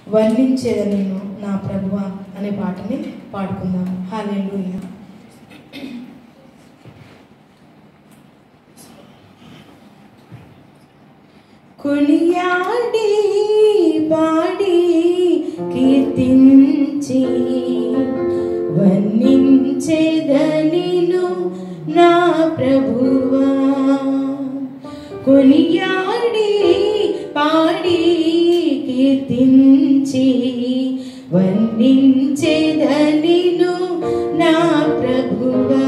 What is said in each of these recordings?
వర్ణించేద నేను నా ప్రభువ అనే పాటని పాడుకుందాం హాలేలుయా కొనియాడి పాడి కీర్తించి వర్ణించేదనిను నా ప్రభువా కొనియాడి పాడి కీర్తించి వర్ణించేదనిను నా ప్రభువా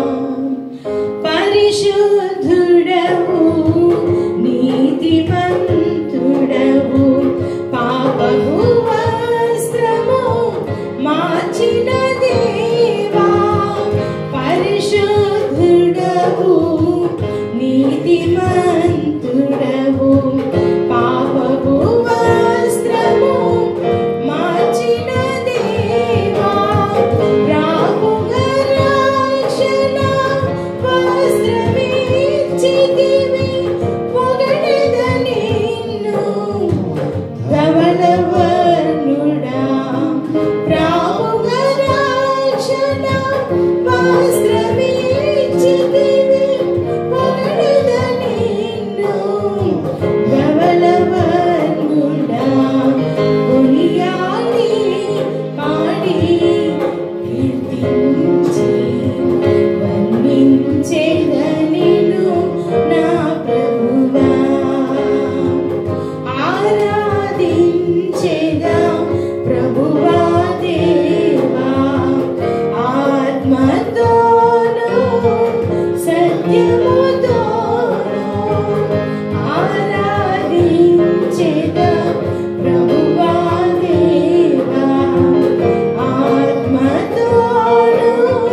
పరిశుద్ధుడవు నీతిమంతుడవు పాపము వస్త్రము మార్చిన దేవా పరిశుద్ధుడవు నీతిమంతుడవు పాపము వస్త్రము మార్చిన దేవా రాముగా రక్షణ వస్త్రమిచ్చితివి పొగడెద నిన్ను ధవళవర్ణుడా రాముగా రక్షణ వస్త్రమిచ్చితివి పొగడెద నిన్ను ధవళవర్ణుడా కొనియాడి పాడి కీర్తించి వర్ణించేదనిను నా ప్రభువా ఆరాధించేదా ప్రభువా దేవా ఆత్మతోను సత్యముతోను ఆరాధించేదా ప్రభువా దేవా ఆత్మతోను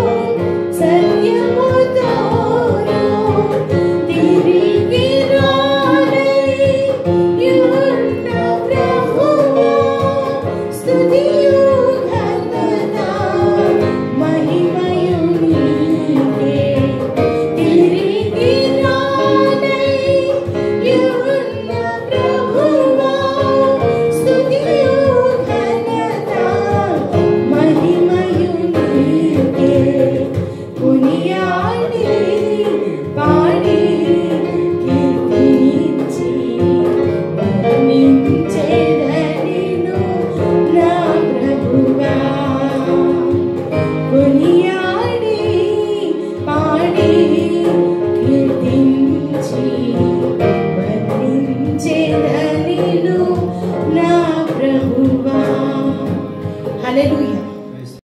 సత్యముతోను తిరిగి రానయ్యున్న ప్రభువా స్తుతియు ఘనత మహిమయు నీకే తిరిగి రానయ్యున్న ప్రభువా స్తుతియు ఘనత మహిమయు నీకే కొనియాడి పాడి కీర్తించి వర్ణించేదనిను నా ప్రభువా కొనియాడి పాడి కీర్తించి వర్ణించేదనిను నా ప్రభువా హల్లెలూయా